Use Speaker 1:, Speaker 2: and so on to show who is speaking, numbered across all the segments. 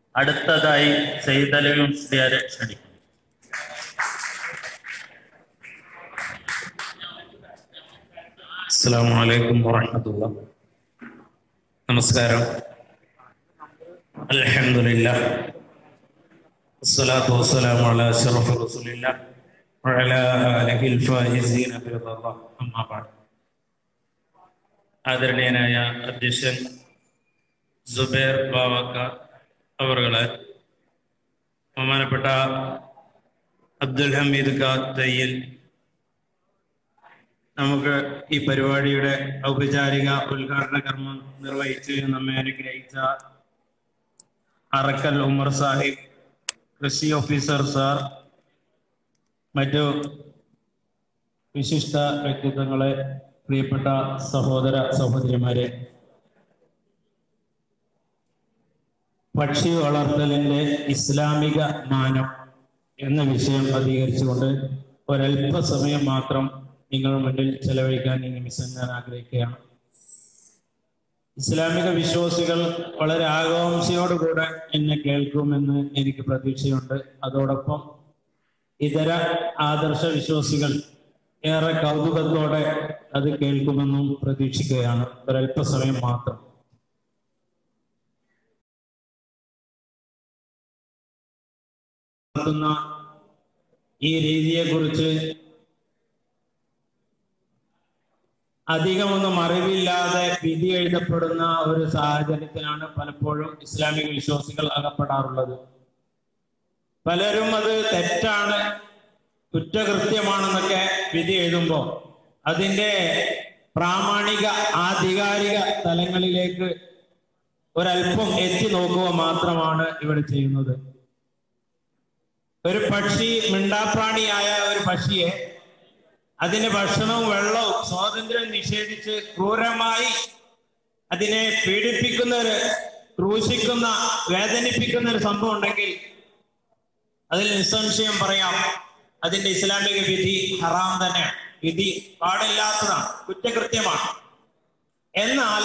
Speaker 1: അടുത്തതായി സെയ്തലവി മുസ്ലിയാരെ ക്ഷണിക്കും
Speaker 2: അസ്സാം വലൈക്കും വറഹമത്തുള്ള നമസ്കാരം അൽഹംദുലില്ല വസ്സലാത്തു വസ്സലാമു അലാ അഷ്റഫി റസൂലില്ല വഅലാ ആലിഹിൽ ഫായിസീന ബിറദല്ലാഹ് അമ്മാ ബഅദ് ആദരണീയനായ അധ്യക്ഷൻ സുബൈർ ബാവക്ക അവറുകളെ ബഹുമാനപ്പെട്ട അബ്ദുൽ ഹമീദ് ഖാ തയ്യൽ നമുക്ക് ഈ പരിപാടിയുടെ ഔപചാരിക ഉദ്ഘാടന കർമ്മം നിർവഹിച്ച് നമ്മെ അനുഗ്രഹിച്ച അറക്കൽ ഉമർ സാഹിബ് കൃഷി ഓഫീസർ സാർ മറ്റു വിശിഷ്ട വ്യക്തിത്വങ്ങളെ പ്രിയപ്പെട്ട സഹോദര സഹോദരിമാരെ പക്ഷി വളർത്തലിന്റെ ഇസ്ലാമിക മാനം എന്ന വിഷയം അധികരിച്ചുകൊണ്ട് ഒരല്പസമയം മാത്രം നിങ്ങളുടെ മുന്നിൽ ചെലവഴിക്കാൻ ഈ നിമിഷം ഞാൻ ആഗ്രഹിക്കുകയാണ് ഇസ്ലാമിക വിശ്വാസികൾ വളരെ ആകാംക്ഷയോടുകൂടെ എന്നെ കേൾക്കുമെന്ന് എനിക്ക് പ്രതീക്ഷയുണ്ട് അതോടൊപ്പം ഇതര ആദർശ വിശ്വാസികൾ ഏറെ കൗതുകത്തോടെ അത് കേൾക്കുമെന്നും പ്രതീക്ഷിക്കുകയാണ് ഒരല്പസമയം മാത്രം നടത്തുന്ന ഈ രീതിയെക്കുറിച്ച് അധികമൊന്നും അറിവില്ലാതെ വിധി എഴുതപ്പെടുന്ന ഒരു സാഹചര്യത്തിലാണ് പലപ്പോഴും ഇസ്ലാമിക വിശ്വാസികൾ അകപ്പെടാറുള്ളത് പലരും അത് തെറ്റാണ് കുറ്റകൃത്യമാണെന്നൊക്കെ വിധി എഴുതുമ്പോൾ അതിന്റെ പ്രാമാണിക ആധികാരിക തലങ്ങളിലേക്ക് ഒരല്പം എത്തി നോക്കുക മാത്രമാണ് ഇവിടെ ചെയ്യുന്നത് ഒരു പക്ഷി മിണ്ടാപ്രാണിയായ ഒരു പക്ഷിയെ അതിന് ഭക്ഷണവും വെള്ളവും സ്വാതന്ത്ര്യം നിഷേധിച്ച് ക്രൂരമായി അതിനെ പീഡിപ്പിക്കുന്ന ഒരു ക്രൂശിക്കുന്ന വേദനിപ്പിക്കുന്ന ഒരു സംഭവം ഉണ്ടെങ്കിൽ അതിൽ നിസ്സംശയം പറയാം അതിന്റെ ഇസ്ലാമിക വിധി ഹറാം തന്നെയാണ് വിധി പാടില്ലാത്തതാണ് കുറ്റകൃത്യമാണ് എന്നാൽ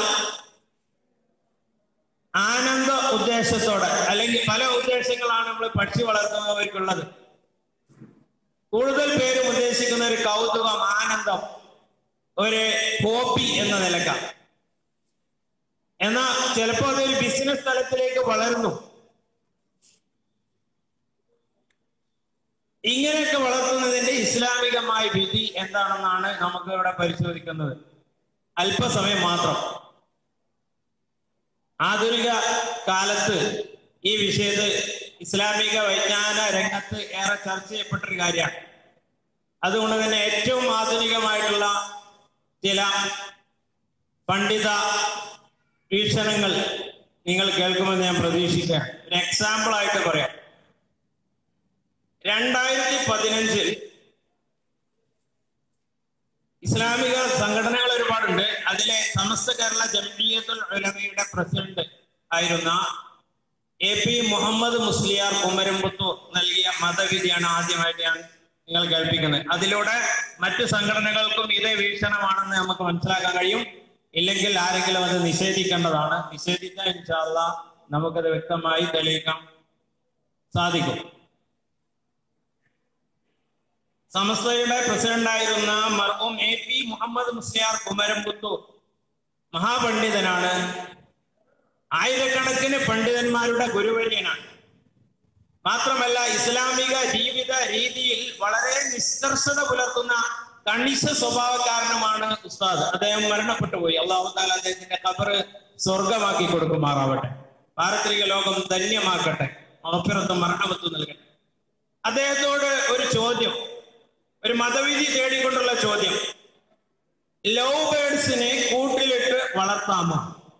Speaker 2: ആനന്ദ ഉദ്ദേശത്തോടെ അല്ലെങ്കിൽ പല ഉദ്ദേശങ്ങളാണ് നമ്മൾ പക്ഷി വളർത്തുന്നവർക്കുള്ളത് കൂടുതൽ പേരും ഉദ്ദേശിക്കുന്ന ഒരു കൗതുകം ആനന്ദം ഒരു ഹോബി എന്ന നിലക്ക എന്നാൽ ചിലപ്പോൾ അതൊരു ബിസിനസ് തലത്തിലേക്ക് വളരുന്നു ഇങ്ങനെയൊക്കെ വളർത്തുന്നതിന്റെ ഇസ്ലാമികമായ വിധി എന്താണെന്നാണ് നമുക്ക് ഇവിടെ പരിശോധിക്കുന്നത് അല്പസമയം മാത്രം ആധുനിക കാലത്ത് ഈ വിഷയത്തിൽ ഇസ്ലാമിക വിജ്ഞാന രംഗത്ത് ഏറെ ചർച്ച ചെയ്യപ്പെട്ടൊരു കാര്യമാണ് അതുകൊണ്ട് തന്നെ ഏറ്റവും ആധുനികമായിട്ടുള്ള ചില പണ്ഡിത വീക്ഷണങ്ങൾ നിങ്ങൾ കേൾക്കുമെന്ന് ഞാൻ പ്രതീക്ഷിക്കുകയാണ് ഒരു എക്സാമ്പിൾ ആയിട്ട് പറയാം രണ്ടായിരത്തി പതിനഞ്ചിൽ ഇസ്ലാമിക സംഘടനകൾ ഒരുപാടുണ്ട് അതിലെ സമസ്ത കേരള ജംഇയ്യത്തുൽ ഉലമയുടെ പ്രസിഡന്റ് ആയിരുന്ന എ പി മുഹമ്മദ് മുസ്ലിയാർ കുമരമ്പുത്തു നൽകിയ മതവിധിയാണ് ആദ്യമായിട്ട് ഞാൻ നിങ്ങൾ കേൾപ്പിക്കുന്നത് അതിലൂടെ മറ്റു സംഘടനകൾക്കും ഇതേ വീക്ഷണമാണെന്ന് നമുക്ക് മനസ്സിലാക്കാൻ കഴിയും ഇല്ലെങ്കിൽ ആരെങ്കിലും അത് നിഷേധിക്കേണ്ടതാണ് നിഷേധിച്ചാൽ ഇൻഷാല്ല നമുക്കത് വ്യക്തമായി തെളിയിക്കാൻ സാധിക്കും സമസ്തയുടെ പ്രസിഡന്റായിരുന്ന മർഹൂം എ പി മുഹമ്മദ് മുസ്ലിയാർ കുമരംപുത്തു മഹാപണ്ഡിതനാണ് ആയിരക്കണക്കിന് പണ്ഡിതന്മാരുടെ ഗുരുവര്യനാണ് മാത്രമല്ല ഇസ്ലാമിക ജീവിത രീതിയിൽ വളരെ നിഷ്കർഷത പുലർത്തുന്ന കണിശ സ്വഭാവക്കാരനുമാണ് ഉസ്താദ് അദ്ദേഹം മരണപ്പെട്ടു പോയി അള്ളാഹു താല അദ്ദേഹത്തിന്റെ കബറ് സ്വർഗമാക്കി കൊടുക്കുമാറാവട്ടെ പാരത്രിക ലോകം ധന്യമാക്കട്ടെ മഹപ്പിറത്തും മരണമത്തും നൽകട്ടെ അദ്ദേഹത്തോട് ഒരു ചോദ്യം ഒരു മതവിധി തേടിക്കൊണ്ടുള്ള ചോദ്യം ലവ് ബേഡ്സിനെ കൂട്ടിലിട്ട് വളർത്താമോ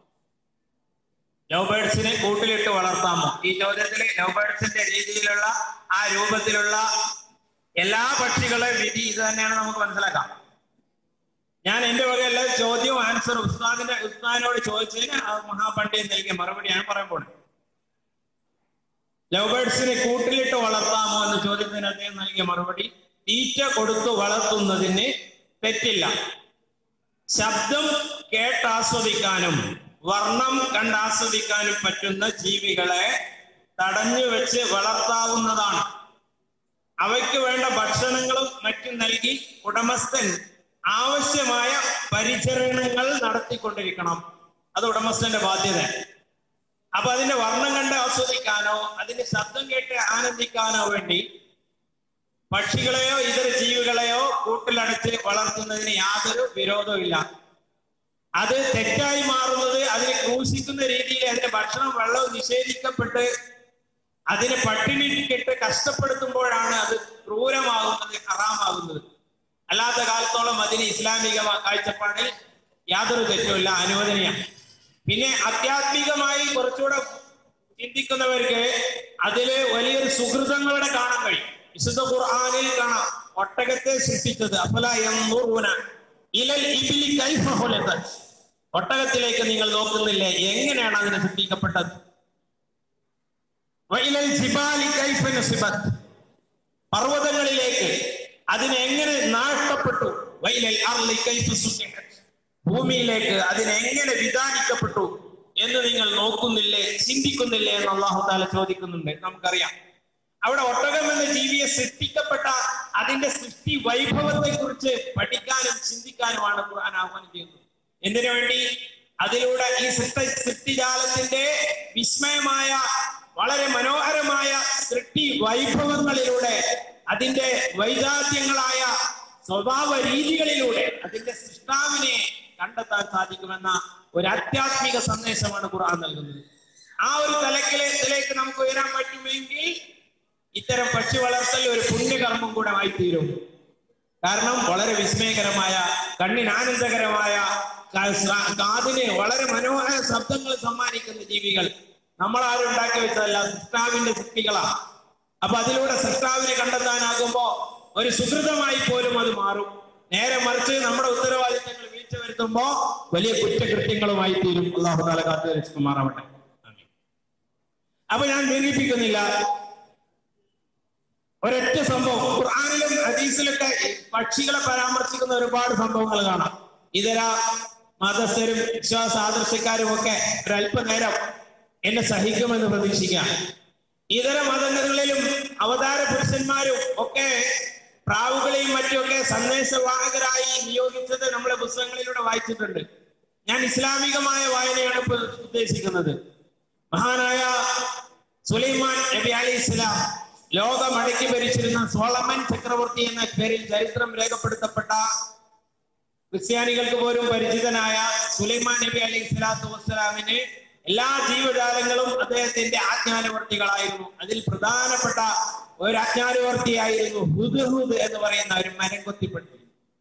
Speaker 2: ലവ് ബേഡ്സിനെ കൂട്ടിലിട്ട് വളർത്താമോ ഈ ചോദ്യത്തിൽ ലവ് ബേഡ്സിന്റെ രീതിയിലുള്ള ആ രൂപത്തിലുള്ള എല്ലാ പക്ഷികളെ വിധി ഇത് തന്നെയാണ് നമുക്ക് മനസ്സിലാക്കാം ഞാൻ എന്റെ വക എല്ലാ ചോദ്യവും ആൻസർ ഉസ്താദിന്റെ ഉസ്താദിനോട് ചോദിച്ചതിന് ആ മഹാപണ്ഡിതൻ നൽകിയ മറുപടിയാണ് പറയാൻ പോകുന്നത് ലവ് ബേഡ്സിനെ കൂട്ടിലിട്ട് വളർത്താമോ എന്ന ചോദ്യത്തിന് അദ്ദേഹം നൽകിയ മറുപടി തീറ്റ കൊടുത്തു വളർത്തുന്നതിന് തെറ്റില്ല ശബ്ദം കേട്ടാസ്വദിക്കാനും വർണ്ണം കണ്ടാസ്വദിക്കാനും പറ്റുന്ന ജീവികളെ തടഞ്ഞു വെച്ച് വളർത്താവുന്നതാണ് അവയ്ക്ക് വേണ്ട ഭക്ഷണങ്ങളും മറ്റും നൽകി ഉടമസ്ഥൻ ആവശ്യമായ പരിചരണങ്ങൾ നടത്തിക്കൊണ്ടിരിക്കണം അത് ഉടമസ്ഥന്റെ ബാധ്യത അപ്പൊ അതിന്റെ വർണ്ണം കണ്ട് ആസ്വദിക്കാനോ അതിന്റെ ശബ്ദം കേട്ട് ആനന്ദിക്കാനോ വേണ്ടി പക്ഷികളെയോ ഇതര ജീവികളെയോ കൂട്ടിലടച്ച് വളർത്തുന്നതിന് യാതൊരു വിരോധവും ഇല്ല അത് തെറ്റായി മാറുന്നത് അതിനെ ക്രൂശിക്കുന്ന രീതിയിൽ അതിന്റെ ഭക്ഷണം വെള്ളവും നിഷേധിക്കപ്പെട്ട് അതിനെ പട്ടിണിക്കിട്ട് കഷ്ടപ്പെടുത്തുമ്പോഴാണ് അത് ക്രൂരമാകുന്നത് ഹറാമാകുന്നത് അല്ലാത്ത കാലത്തോളം അതിന് ഇസ്ലാമിക കാഴ്ചപ്പാടിൽ യാതൊരു തെറ്റുമില്ല അനുവദനീയാണ് പിന്നെ ആധ്യാത്മികമായി കുറച്ചുകൂടെ ചിന്തിക്കുന്നവർക്ക് അതില് വലിയൊരു സുഹൃതങ്ങളുടെ കാണാൻ കഴിയും വിശുദ്ധ ഖുർആാനിൽ കാണാം ഒട്ടകത്തെ സൃഷ്ടിച്ചത് അഫല യൻദുറൂന ഇലൽ ഇബ്ലി കൈഫ ഖുലിഖത് ഒട്ടകത്തിലേക്ക് നിങ്ങൾ നോക്കുന്നില്ലേ എങ്ങനെയാണ് അതിനെ സൃഷ്ടിക്കപ്പെട്ടത് വഇലൽ ജിബാലി കൈഫ നസിബത് പർവ്വതങ്ങളിലേക്ക് അതിനെ എങ്ങനെ നാഷ്ടപ്പെട്ടു വൈലൽ അർളി കൈഫ സുഖിഹത് ഭൂമിയിലേക്ക് അതിനെങ്ങനെ വിധാനിക്കപ്പെട്ടു എന്ന് നിങ്ങൾ നോക്കുന്നില്ലേ ചിന്തിക്കുന്നില്ലേ എന്ന് അള്ളാഹു താല ചോദിക്കുന്നുണ്ട് നമുക്കറിയാം അവിടെ ഒട്ടകം എന്ന ജീവിയെ സൃഷ്ടിക്കപ്പെട്ട അതിന്റെ സൃഷ്ടി വൈഭവത്തെ കുറിച്ച് പഠിക്കാനും ചിന്തിക്കാനുമാണ് ഖുർആൻ ആഹ്വാനം ചെയ്യുന്നത് എന്തിനു വേണ്ടി അതിലൂടെ ഈ സൃഷ്ടി സൃഷ്ടിജാലത്തിന്റെ വിസ്മയമായ വളരെ മനോഹരമായ സൃഷ്ടി വൈഭവങ്ങളിലൂടെ അതിന്റെ വൈജാത്യങ്ങളായ സ്വഭാവ രീതികളിലൂടെ അതിന്റെ സൃഷ്ടാവിനെ കണ്ടെത്താൻ സാധിക്കുമെന്ന ഒരു ആധ്യാത്മിക സന്ദേശമാണ് ഖുർആൻ നൽകുന്നത് ആ ഒരു തലക്കിലേക്ക് നമുക്ക് ഉയരാൻ പറ്റുമെങ്കിൽ ഇത്തരം പക്ഷി വളർത്തൽ ഒരു പുണ്യകർമ്മം കൂടെ ആയി തീരും കാരണം വളരെ വിസ്മയകരമായ കണ്ണിന് ആനന്ദകരമായ കാ- കാതിന് വളരെ മനോഹര ശബ്ദങ്ങൾ സമ്മാനിക്കുന്ന ജീവികൾ നമ്മൾ ആരും ഉണ്ടാക്കി വെച്ചതല്ല സൃഷ്ടാവിന്റെ സൃഷ്ടികളാ അപ്പൊ അതിലൂടെ സൃഷ്ടാവിനെ കണ്ടെത്താനാകുമ്പോ ഒരു സുഹൃതമായി പോലും അത് മാറും നേരെ മറിച്ച് നമ്മുടെ ഉത്തരവാദിത്തങ്ങൾ വീഴ്ച വരുത്തുമ്പോ വലിയ കുറ്റകൃത്യങ്ങളുമായി തീരും അള്ളാഹു താല കാത്തു രക്ഷിക്കുമാറാവട്ടെ ആമീൻ. അപ്പൊ ഞാൻ ദീർഘിപ്പിക്കുന്നില്ല ഒരൊറ്റ സംഭവം ഖുർആാനിലും ഹദീസിലൊക്കെ പക്ഷികളെ പരാമർശിക്കുന്ന ഒരുപാട് സംഭവങ്ങൾ കാണാം ഇതര മതസ്ഥരും വിശ്വാസ ആദർശക്കാരും ഒക്കെ ഒരല്പനേരം എന്നെ സഹിക്കുമെന്ന് പ്രതീക്ഷിക്കാം ഇതര മതങ്ങളിലും അവതാര പുരുഷന്മാരും ഒക്കെ പ്രാവുകളെയും മറ്റുമൊക്കെ സന്ദേശവാഹകരായി നിയോഗിച്ചത് നമ്മളെ പുസ്തകങ്ങളിലൂടെ വായിച്ചിട്ടുണ്ട് ഞാൻ ഇസ്ലാമികമായ വായനയാണ് ഇപ്പൊ ഉദ്ദേശിക്കുന്നത് മഹാനായ സുലൈമാൻ നബി അലി ഇസ്ലാം ലോകം അടക്കി ഭരിച്ചിരുന്ന സോളമൻ ചക്രവർത്തി എന്ന പേരിൽ ചരിത്രം രേഖപ്പെടുത്തപ്പെട്ട ക്രിസ്ത്യാനികൾക്ക് പോലും പരിചിതനായ സുലൈമാൻ നബി അലി സ്വലാത്തു വസ്സലാമിന് എല്ലാ ജീവജാലങ്ങളും അദ്ദേഹത്തിന്റെ ആജ്ഞാനവർത്തികളായിരുന്നു അതിൽ പ്രധാനപ്പെട്ട ഒരു ആജ്ഞാനവർത്തിയായിരുന്നു ഹുദ്ഹുദ് എന്ന് പറയുന്ന ഒരു മരം കൊത്തിപ്പെട്ടി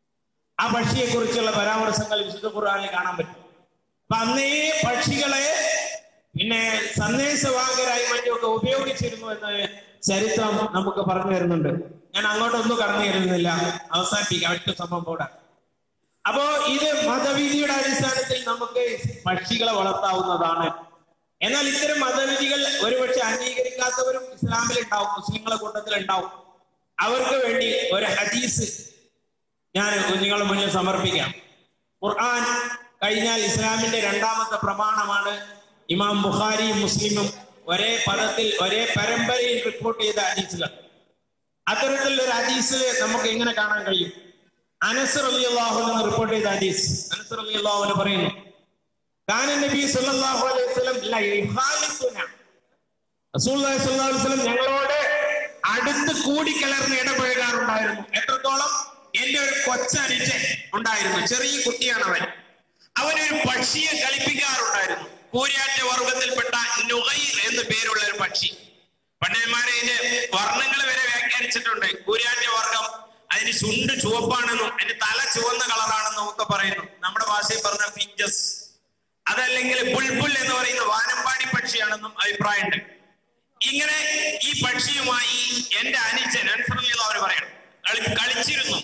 Speaker 2: ആ പക്ഷിയെ കുറിച്ചുള്ള പരാമർശങ്ങൾ വിശുദ്ധ ഖുർആനിൽ കാണാൻ പറ്റും അപ്പൊ അന്നേ പക്ഷികളെ പിന്നെ സന്ദേശവാഹകരായി മറ്റുമൊക്കെ ഉപയോഗിച്ചിരുന്നു എന്ന് ചരിത്രം നമുക്ക് പറഞ്ഞു തരുന്നുണ്ട് ഞാൻ അങ്ങോട്ടൊന്നും കടന്നു തരുന്നില്ല അവസാനിപ്പിക്കാം ഒറ്റ സംഭവം കൂടെ അപ്പോ ഇത് മതവിധിയുടെ അടിസ്ഥാനത്തിൽ നമുക്ക് പക്ഷികളെ വളർത്താവുന്നതാണ് എന്നാൽ ഇത്തരം മതവിധികൾ ഒരുപക്ഷെ അംഗീകരിക്കാത്തവരും ഇസ്ലാമിൽ ഉണ്ടാവും മുസ്ലിങ്ങളെ കൂട്ടത്തിൽ ഉണ്ടാവും അവർക്ക് വേണ്ടി ഒരു ഹദീസ് ഞാൻ കുഞ്ഞുങ്ങളുടെ മുന്നിൽ സമർപ്പിക്കാം ഖുർആൻ കഴിഞ്ഞാൽ ഇസ്ലാമിന്റെ രണ്ടാമത്തെ പ്രമാണമാണ് ഇമാം ബുഖാരിയും മുസ്ലിമും ഒരേ പദത്തിൽ ഒരേ പരമ്പരയിൽ റിപ്പോർട്ട് ചെയ്ത ഹദീസുകൾ അത്തരത്തിലുള്ള ഒരു ഹദീസ് നമുക്ക് എങ്ങനെ കാണാൻ കഴിയും അനസർ അലി അള്ളാഹു എന്ന് റിപ്പോർട്ട് ചെയ്ത ഹദീസ് അനസർ അലി അള്ളാഹുവിന് പറയുന്നു കാന നബി സല്ലല്ലാഹു അലൈഹി വസല്ലം ല യുഖാലിഫുന റസൂലുള്ളാഹി സ്വല്ലല്ലാഹു അലൈഹി വസല്ലം ഞങ്ങളോട് അടുത്ത് കൂടിക്കലർന്ന് ഇടപഴകാറുണ്ടായിരുന്നു എത്രത്തോളം എന്റെ ഒരു കൊച്ചനുജൻ ഉണ്ടായിരുന്നു ചെറിയ കുട്ടിയാണ് അവൻ അവനൊരു പക്ഷിയെ കളിപ്പിക്കാറുണ്ടായിരുന്നു കൂരാറ്റ വർഗത്തിൽപ്പെട്ട നുഗൈർ എന്ന് പേരുള്ള ഒരു പക്ഷി പണ്ഡിതന്മാരെ ഇതിന്റെ വർണ്ണങ്ങൾ വരെ വ്യാഖ്യാനിച്ചിട്ടുണ്ട് കൂരാറ്റ വർഗം അതിന് ചുണ്ട് ചുവപ്പാണെന്നും അതിന്റെ തല ചുവന്ന കളറാണെന്നും ഒക്കെ പറയുന്നു നമ്മുടെ ഭാഷയിൽ പറഞ്ഞ പിഞ്ചസ് അതല്ലെങ്കിൽ ബുൾബുൽ എന്ന് പറയുന്ന വാനമ്പാടി പക്ഷിയാണെന്നും അഭിപ്രായമുണ്ട് ഇങ്ങനെ ഈ പക്ഷിയുമായി എന്റെ അനുജൻ അനുസരണീയതവന് പറയണം കളി കളിച്ചിരുന്നു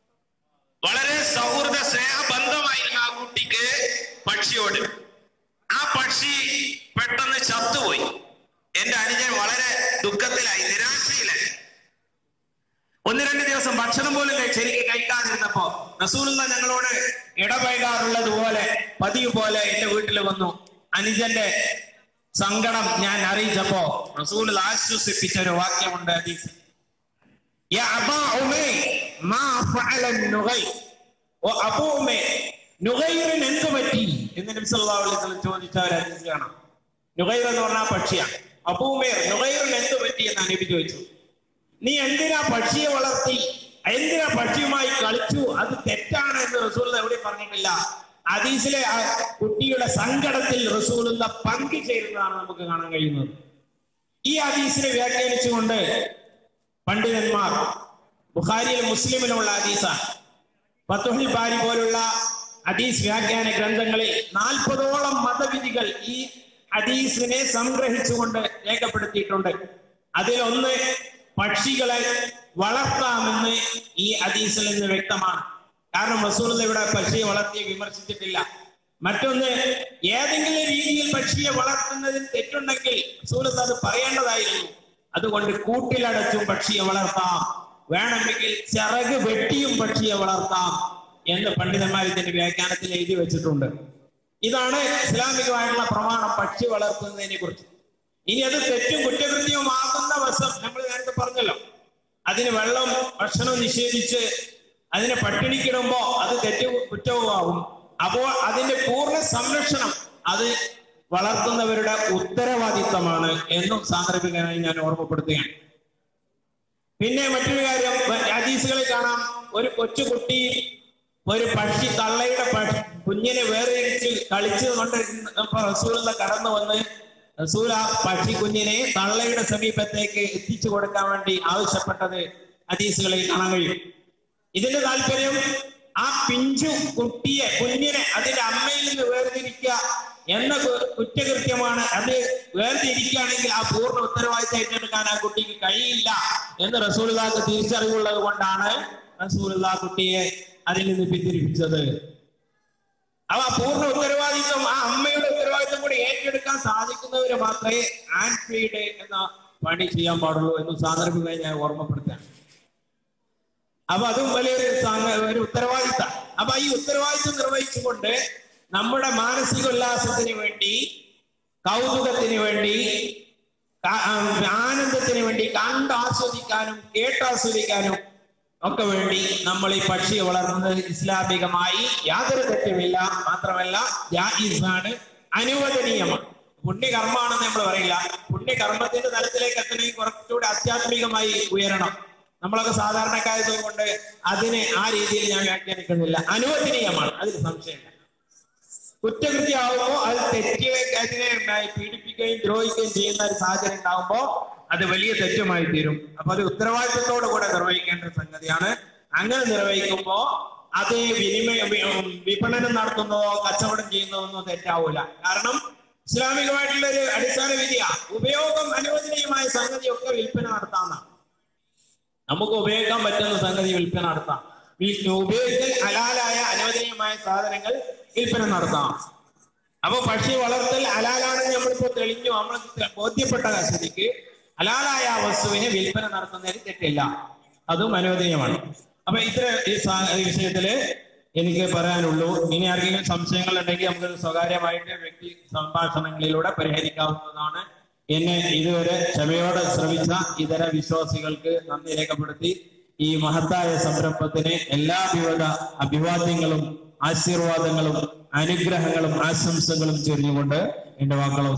Speaker 2: വളരെ സൗഹൃദ സ്നേഹബന്ധമായിരുന്നു ആ കുട്ടിക്ക് പക്ഷിയോട് ആ പക്ഷി പെട്ടെന്ന് ചത്തുപോയി എന്റെ അനുജൻ വളരെ ദുഃഖത്തിലായി നിരാശയിലായി ഒന്ന് രണ്ട് ദിവസം ഭക്ഷണം പോലും കഴി- ശരിക്ക് കഴിക്കാതിരുന്നപ്പോ റസൂലുള്ള ഞങ്ങളോട് ഇടപഴകാറുള്ളത് പോലെ പതിവ് പോലെ എന്റെ വീട്ടിൽ വന്നു അനുജന്റെ സങ്കടം ഞാൻ അറിയിച്ചപ്പോ റസൂൽ ആശ്വസിപ്പിച്ച ഒരു വാക്യമുണ്ട് ഹദീസ് യാ അബാ ഉമൈർ മാ ഫഅല നുഗൈർ ഓ അബൂ ഉമൈർ നുഗൈറിന് എന്ത് പറ്റി എന്ന് നബി സല്ലല്ലാഹു അലൈഹി വസല്ലം ചോദിച്ച ഒരു ഹദീസ് കാണാം നുഗൈർ എന്ന് പറഞ്ഞാൽ പക്ഷിയാണ് അബൂ ഉമൈർ നുഗൈറിന് എന്ത് പറ്റി എന്ന് നബി ചോദിച്ചു നീ എന്തിനാ പക്ഷിയെ വളർത്തി എന്തിനാ പക്ഷിയുമായി കളിച്ചു അത് തെറ്റാണ് എന്ന് റസൂൽ എവിടെ പറഞ്ഞിട്ടില്ല ഹദീസിലെ ആ കുട്ടിയുടെ സങ്കടത്തിൽ റസൂലുള്ള പങ്കുചേരുന്നതാണ് നമുക്ക് കാണാൻ കഴിയുന്നത് ഈ ഹദീസിനെ വ്യാഖ്യാനിച്ചുകൊണ്ട് പണ്ഡിതന്മാർ ബുഖാരിയിലും മുസ്ലിമിലുമുള്ള ഹദീസാണ് ഫത്തുഹുൽ ബാരി പോലുള്ള ഹദീസ് വ്യാഖ്യാന ഗ്രന്ഥങ്ങളിൽ നാൽപ്പതോളം മതവിധികൾ ഈ ഹദീസിനെ സംഗ്രഹിച്ചുകൊണ്ട് രേഖപ്പെടുത്തിയിട്ടുണ്ട് അതിലൊന്ന് പക്ഷികളെ വളർത്താമെന്ന് ഈ ഹദീസിൽ നിന്ന് വ്യക്തമാണ് കാരണം റസൂൽ ഇവിടെ പക്ഷിയെ വളർത്തി വിമർശിച്ചിട്ടില്ല മറ്റൊന്ന് ഏതെങ്കിലും രീതിയിൽ പക്ഷിയെ വളർത്തുന്നതിൽ തെറ്റുണ്ടെങ്കിൽ റസൂൽ അത് പറയേണ്ടതായിരുന്നു അതുകൊണ്ട് കൂട്ടിലടച്ചും പക്ഷിയെ വളർത്താം വേണമെങ്കിൽ ചിറക് വെട്ടിയും പക്ഷിയെ വളർത്താം എന്ന് പണ്ഡിതന്മാർ ഇതിന്റെ വ്യാഖ്യാനത്തിൽ എഴുതി വെച്ചിട്ടുണ്ട് ഇതാണ് ഇസ്ലാമികമായിട്ടുള്ള പ്രമാണം പക്ഷി വളർത്തുന്നതിനെ കുറിച്ച് ഇനി അത് തെറ്റും കുറ്റകൃത്യവുമാകുന്ന വശം നമ്മൾ നേരത്തെ പറഞ്ഞല്ലോ അതിന് വെള്ളം ഭക്ഷണം നിഷേധിച്ച് അതിനെ പട്ടിണിക്കിടുമ്പോ അത് തെറ്റ് കുറ്റവുമാകും അപ്പോൾ അതിന്റെ പൂർണ്ണ സംരക്ഷണം അത് വളർത്തുന്നവരുടെ ഉത്തരവാദിത്തമാണ് എന്നും സാന്ദർഭികമായി ഞാൻ ഓർമ്മപ്പെടുത്തുകയാണ് പിന്നെ മറ്റൊരു കാര്യം ഹദീസുകളിൽ കാണാം ഒരു കൊച്ചുകുട്ടി ഒരു പക്ഷി തള്ളയുടെ പക്ഷി കുഞ്ഞിനെ വേർതിരിച്ച് കളിച്ചു കൊണ്ടിരുന്നപ്പോ റസൂല കടന്നു വന്ന് റസൂൽ ആ പക്ഷി കുഞ്ഞിനെ തള്ളയുടെ സമീപത്തേക്ക് എത്തിച്ചു കൊടുക്കാൻ വേണ്ടി ആവശ്യപ്പെട്ടത് ഹദീസുകളിൽ കാണാൻ കഴിയും ഇതിന്റെ താല്പര്യം ആ പിഞ്ചു കുട്ടിയെ കുഞ്ഞിനെ അതിന്റെ അമ്മയിൽ നിന്ന് വേർതിരിക്കുക എന്ന കു- കുറ്റകൃത്യമാണ് അത് വേർതിരിക്കുകയാണെങ്കിൽ ആ പൂർണ്ണ ഉത്തരവാദിത്തം ഏറ്റെടുക്കാൻ ആ കുട്ടിക്ക് കഴിയില്ല എന്ന് റസൂലുള്ളാക്ക് തിരിച്ചറിവുള്ളത് കൊണ്ടാണ് റസൂലുള്ള കുട്ടിയെ അതിൽ നിന്ന് പിന്തിരിപ്പിച്ചത് അവ പൂർണ്ണ ഉത്തരവാദിത്വം ആ അമ്മയുടെ ഉത്തരവാദിത്വം കൂടി ഏറ്റെടുക്കാൻ സാധിക്കുന്നവര് മാത്രമേ ആൻഡ് ഫീഡ് എന്ന പണി ചെയ്യാൻ പാടുള്ളൂ എന്ന് സാന്ദർഭികമായി ഞാൻ ഓർമ്മപ്പെടുത്തുകയാണ് അപ്പൊ അതും വലിയൊരു സാങ്ക- ഒരു ഉത്തരവാദിത്തം അപ്പൊ ഈ ഉത്തരവാദിത്വം നിർവഹിച്ചുകൊണ്ട് നമ്മുടെ മാനസിക ഉല്ലാസത്തിന് വേണ്ടി കൗതുകത്തിന് വേണ്ടി കാ- ആ, ആനന്ദത്തിന് വേണ്ടി കണ്ട് ആസ്വദിക്കാനും കേട്ടാസ്വദിക്കാനും ഒക്കെ വേണ്ടി നമ്മൾ ഈ പക്ഷിയെ വളർത്തുന്നത് ഇസ്ലാമികമായി യാതൊരു തെറ്റുമില്ല മാത്രമല്ല ജായിസാണ് അനുവദനീയമാണ് പുണ്യകർമ്മമാണെന്ന് നമ്മൾ പറയില്ല പുണ്യകർമ്മത്തിന്റെ തലത്തിലേക്ക് എത്തണമെങ്കിൽ കുറച്ചുകൂടി ആധ്യാത്മികമായി ഉയരണം നമ്മളൊക്കെ സാധാരണക്കാരത് കൊണ്ട് അതിനെ ആ രീതിയിൽ ഞാൻ വ്യാഖ്യാനിക്കുന്നില്ല അനുവദനീയമാണ് അതിൽ സംശയമില്ല കുറ്റകൃത്യമാകുമ്പോൾ അത് തെറ്റിലേക്ക് അതിനെ പീഡിപ്പിക്കുകയും ദ്രോഹിക്കുകയും ചെയ്യുന്ന ഒരു സാഹചര്യം ഉണ്ടാകുമ്പോൾ അത് വലിയ തെറ്റുമായി തീരും അപ്പൊ അത് ഉത്തരവാദിത്വത്തോടു കൂടെ നിർവഹിക്കേണ്ട ഒരു സംഗതിയാണ് അങ്ങനെ നിർവഹിക്കുമ്പോ അത് വിനിമയ വി- ഉം, വിപണനം നടത്തുന്നതോ കച്ചവടം ചെയ്യുന്നതോ തെറ്റാവൂല കാരണം ഇസ്ലാമികമായിട്ടുള്ള ഒരു അടിസ്ഥാന വിധിയ ഉപയോഗം അനുവദനീയമായ സംഗതിയൊക്കെ വിൽപ്പന നടത്താവുന്നതാണ് നമുക്ക് ഉപയോഗിക്കാൻ പറ്റുന്ന സംഗതി വിൽപ്പന നടത്താം വിൽ- ഉപയോഗിക്കൽ ഹലാലായ അനുവദനീയമായ സാധനങ്ങൾ വിൽപ്പന നടത്താം അപ്പൊ പക്ഷി വളർത്തൽ ഹലാലാണെന്ന് നമ്മളിപ്പോ തെളിഞ്ഞു നമ്മൾ ബോധ്യപ്പെട്ട സ്ഥിതിക്ക് ഹലാലായ ആ വസ്തുവിനെ വിൽപ്പന നടത്തുന്നതിന് തെറ്റില്ല അതും അനുവദനീയമാണ് അപ്പൊ ഇത്ര ഈ സാ- ഈ വിഷയത്തില് എനിക്ക് പറയാനുള്ളൂ ഇനി ആർക്കെങ്കിലും സംശയങ്ങൾ ഉണ്ടെങ്കിൽ നമുക്ക് സ്വകാര്യമായിട്ട് വ്യക്തി സംഭാഷണങ്ങളിലൂടെ പരിഹരിക്കാവുന്നതാണ് എന്നെ ഇതുവരെ ക്ഷമയോടെ ശ്രമിച്ച ഇതര വിശ്വാസികൾക്ക് നന്ദി രേഖപ്പെടുത്തി ഈ മഹത്തായ സംരംഭത്തിന് എല്ലാവിധ അഭിവാദ്യങ്ങളും ആശീർവാദങ്ങളും അനുഗ്രഹങ്ങളും ആശംസകളും ചൊരിഞ്ഞുകൊണ്ട് എന്റെ വാക്കുകൾ